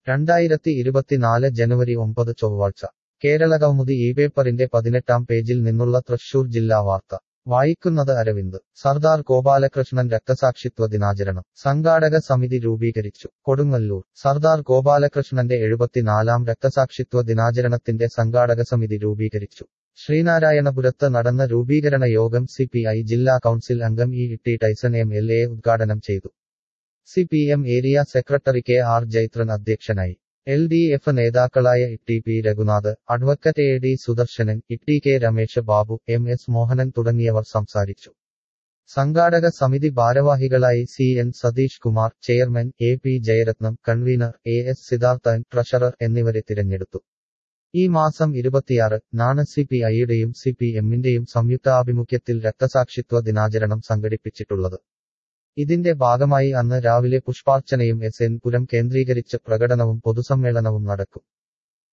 രണ്ടായിരത്തി ഇരുപത്തിനാല് ജനുവരി ഒമ്പത് ചൊവ്വാഴ്ച കേരളകൗമുദി ഈ പേപ്പറിന്റെ പതിനെട്ടാം പേജിൽ നിന്നുള്ള തൃശൂർ ജില്ലാ വാർത്ത വായിക്കുന്നത് അരവിന്ദ് സർദാർ ഗോപാലകൃഷ്ണൻ രക്തസാക്ഷിത്വ ദിനാചരണം സംഘാടക സമിതി രൂപീകരിച്ചു കൊടുങ്ങല്ലൂർ സർദാർ ഗോപാലകൃഷ്ണന്റെ എഴുപത്തിനാലാം രക്തസാക്ഷിത്വ ദിനാചരണത്തിന്റെ സംഘാടക സമിതി രൂപീകരിച്ചു ശ്രീനാരായണപുരത്ത് നടന്ന രൂപീകരണ യോഗം സി പി ഐ ജില്ലാ കൗൺസിൽ അംഗം E T Tyson M L A ഉദ്ഘാടനം ചെയ്തു C P M area secretary K R Jaithran അധ്യക്ഷനായി എൽ ഡി എഫ് നേതാക്കളായ T P Raghunath advocate A D Sudarsanan T K Ramesh Babu M S Mohanan തുടങ്ങിയവർ സംസാരിച്ചു സംഘാടക സമിതി ഭാരവാഹികളായി C N Satheesh Kumar chairman A P Jayarathnam convener A S Sidharthan treasurer എന്നിവരെ തിരഞ്ഞെടുത്തു ഈ മാസം ഇരുപത്തിയാറ് നാണ് സി പി ഐയുടെയും സി പി എമ്മിന്റെയും സംയുക്താഭിമുഖ്യത്തിൽ രക്തസാക്ഷിത്വ ദിനാചരണം സംഘടിപ്പിച്ചിട്ടുള്ളത് ഇതിന്റെ ഭാഗമായി അന്ന് രാവിലെ പുഷ്പാർച്ചനയും എസ് എൻ പുരം കേന്ദ്രീകരിച്ച് പ്രകടനവും പൊതുസമ്മേളനവും നടക്കും